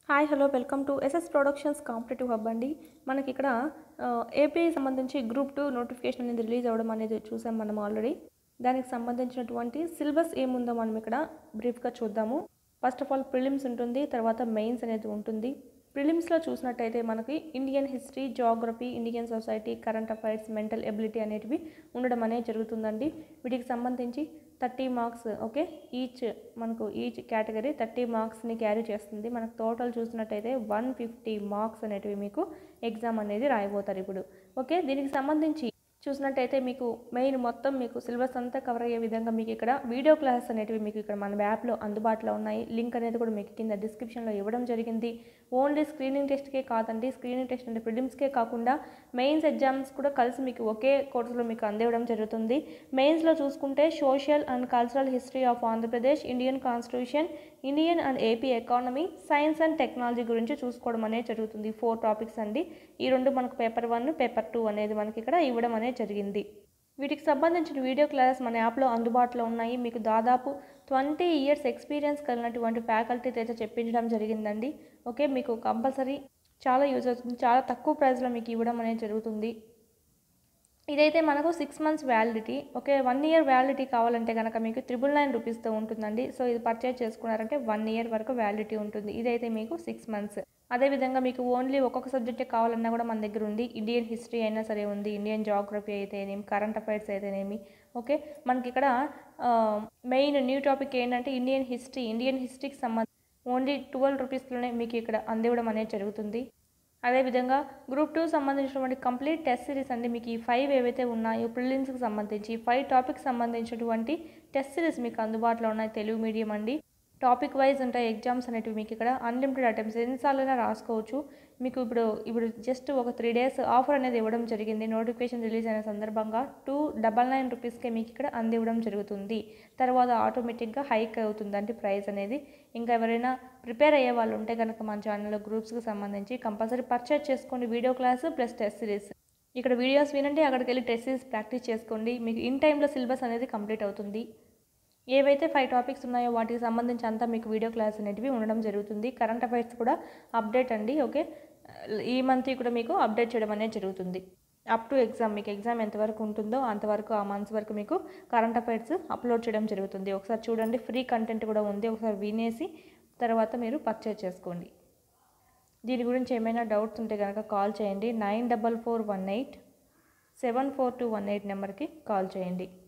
hi hello welcome to S S productions competitive hub అండి మనకి ఇక్కడ ఏపీ సంబంధించి గ్రూప్ టూ నోటిఫికేషన్ అనేది రిలీజ్ అవ్వడం అనేది చూసాం మనం ఆల్రెడీ దానికి సంబంధించినటువంటి సిలబస్ ఏముందో మనం ఇక్కడ బ్రీఫ్గా చూద్దాము ఫస్ట్ ఆఫ్ ఆల్ ప్రిలిమ్స్ ఉంటుంది తర్వాత మెయిన్స్ అనేది ఉంటుంది ప్రిలిమ్స్లో చూసినట్టయితే మనకి Indian history geography Indian society current affairs mental ability అనేటివి ఉండడం అనేది జరుగుతుందండి వీటికి సంబంధించి థర్టీ మార్క్స్ ఓకే ఈచ్ మనకు ఈచ్ కేటగిరీ థర్టీ మార్క్స్ని క్యారీ చేస్తుంది మనకు టోటల్ చూసినట్టయితే వన్ ఫిఫ్టీ మార్క్స్ అనేటివి మీకు ఎగ్జామ్ అనేది రాయబోతారు ఇప్పుడు ఓకే దీనికి సంబంధించి చూసినట్టయితే మీకు మెయిన్ మొత్తం మీకు సిలబస్ అంతా కవర్ అయ్యే విధంగా మీకు ఇక్కడ వీడియో క్లాసెస్ అనేటివి మీకు ఇక్కడ మన యాప్లో అందుబాటులో ఉన్నాయి లింక్ అనేది కూడా మీకు కింద డిస్క్రిప్షన్లో ఇవ్వడం జరిగింది ఓన్లీ స్క్రీనింగ్ టెస్ట్కే కాదండి స్క్రీనింగ్ టెస్ట్ అంటే ప్రిలిమ్స్కే కాకుండా మెయిన్స్ ఎగ్జామ్స్ కూడా కలిసి మీకు ఒకే కోర్సులో మీకు అందివ్వడం జరుగుతుంది మెయిన్స్లో చూసుకుంటే social and cultural history of Andhra Pradesh Indian constitution Indian and AP economy science and technology గురించి చూసుకోవడం అనేది జరుగుతుంది ఫోర్ టాపిక్స్ అండి ఈ రెండు మనకు పేపర్ వన్ పేపర్ టూ అనేది మనకి ఇక్కడ ఇవ్వడం అనేది జరిగింది వీటికి సంబంధించిన వీడియో క్లాసెస్ మన యాప్లో అందుబాటులో ఉన్నాయి మీకు దాదాపు ట్వంటీ ఇయర్స్ ఎక్స్పీరియన్స్ కలిగినటువంటి ఫ్యాకల్టీతో అయితే చెప్పించడం జరిగిందండి ఓకే మీకు కంపల్సరీ చాలా యూజ్ అవుతుంది చాలా తక్కువ ప్రైస్లో మీకు ఇవ్వడం అనేది జరుగుతుంది ఇదైతే మనకు six months validity okay one year validity కావాలంటే కనుక మీకు త్రిబుల్ నైన్ రూపీస్తో ఉంటుందండి సో ఇది పర్చేజ్ చేసుకున్నారంటే వన్ ఇయర్ వరకు వ్యాలిడిటీ ఉంటుంది ఇదైతే మీకు సిక్స్ మంత్స్ అదేవిధంగా మీకు ఓన్లీ ఒక్కొక్క సబ్జెక్టే కావాలన్నా కూడా మన దగ్గర ఉంది ఇండియన్ హిస్టరీ అయినా సరే ఉంది ఇండియన్ జాగ్రఫీ అయితేనేమి కరెంట్ అఫైర్స్ అయితేనేమి ఓకే మనకి ఇక్కడ మెయిన్ న్యూ టాపిక్ ఏంటంటే ఇండియన్ హిస్టరీ ఇండియన్ హిస్టరీకి సంబంధించి ఓన్లీ ట్వెల్వ్ రూపీస్లోనే మీకు ఇక్కడ అందివ్వడం అనేది జరుగుతుంది అదేవిధంగా గ్రూప్ టూ సంబంధించినటువంటి కంప్లీట్ టెస్ట్ సిరీస్ అండి మీకు ఈ ఫైవ్ ఏవైతే ఉన్నాయో ప్రిలిమ్స్కి సంబంధించి ఫైవ్ టాపిక్స్ సంబంధించినటువంటి టెస్ట్ సిరీస్ మీకు అందుబాటులో ఉన్నాయి తెలుగు మీడియం అండి టాపిక్ వైజ్ ఉంటాయి ఎగ్జామ్స్ అనేటివి మీకు ఇక్కడ అన్లిమిటెడ్ అటెంప్ట్స్ ఎన్నిసార్లైనా రాసుకోవచ్చు మీకు ఇప్పుడు ఇప్పుడు జస్ట్ ఒక త్రీ డేస్ ఆఫర్ అనేది ఇవ్వడం జరిగింది నోటిఫికేషన్ రిలీజ్ అయిన సందర్భంగా టూ డబల్ నైన్ రూపీస్కే మీకు ఇక్కడ అందివ్వడం జరుగుతుంది తర్వాత ఆటోమేటిక్గా హైక్ అవుతుంది అంటే ప్రైస్ అనేది ఇంకా ఎవరైనా ప్రిపేర్ అయ్యే వాళ్ళు ఉంటే కనుక మన ఛానల్లో గ్రూప్స్కి సంబంధించి కంపల్సరీ పర్చేజ్ చేసుకోండి video class plus test series ఇక్కడ వీడియోస్ వినండి అక్కడికి వెళ్ళి టెస్ట్ సిరీస్ ప్రాక్టీస్ చేసుకోండి మీకు ఇన్ టైంలో సిలబస్ అనేది కంప్లీట్ అవుతుంది ఏవైతే ఫైవ్ టాపిక్స్ ఉన్నాయో వాటికి సంబంధించి అంతా మీకు వీడియో క్లాస్ అనేటివి ఉండడం జరుగుతుంది కరెంట్ అఫైర్స్ కూడా అప్డేట్ అండి ఓకే ఈ మంత్ కూడా మీకు అప్డేట్ చేయడం అనేది జరుగుతుంది అప్ టు ఎగ్జామ్ మీకు ఎగ్జామ్ ఎంతవరకు ఉంటుందో అంతవరకు ఆ మంత్స్ వరకు మీకు కరెంట్ అఫైర్స్ అప్లోడ్ చేయడం జరుగుతుంది ఒకసారి చూడండి ఫ్రీ కంటెంట్ కూడా ఉంది ఒకసారి వినేసి తర్వాత మీరు పర్చేజ్ చేసుకోండి దీని గురించి ఏమైనా డౌట్స్ ఉంటే కనుక కాల్ చేయండి nine double four one eight seven four two one eight నెంబర్కి కాల్ చేయండి